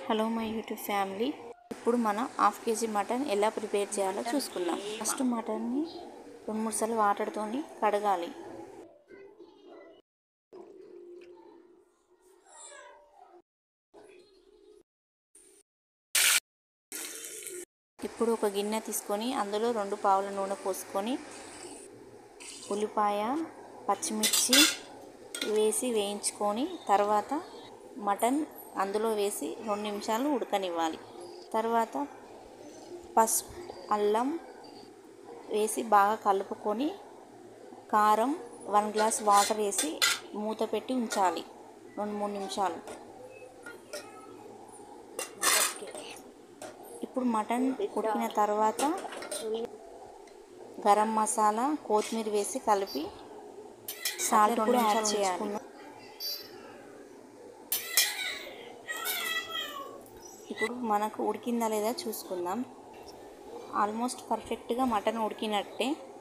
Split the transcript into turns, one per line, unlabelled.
hello my YouTube family ఇప్పుడు మనం half KG mutton ఎలా ప్రిపేర్ చేయాలో చూసుకుందాం ఫస్ట్ మటన్ని రెండు మూడు సార్లు వాటర్తో కడగాలి ఇప్పుడు ఒక గిన్నె తీసుకొని అందులో రెండు పావుల నూనె పోసుకొని ఉల్లిపాయ పచ్చిమిర్చి వేసి వేయించుకొని తర్వాత మటన్ అందులో వేసి రెండు నిమిషాలు ఉడకనివ్వాలి తర్వాత పసుపు అల్లం వేసి బాగా కలుపుకొని కారం వన్ గ్లాస్ వాటర్ వేసి మూత పెట్టి ఉంచాలి రెండు మూడు నిమిషాలు ఇప్పుడు మటన్ ఉడికిన తర్వాత గరం మసాలా కొత్తిమీర వేసి కలిపి సాల్ట్ కూడా యాడ్ చేయాలి ఇప్పుడు మనకు ఉడికిందా లేదా చూసుకుందాం ఆల్మోస్ట్ పర్ఫెక్ట్గా మటన్ ఉడికినట్టే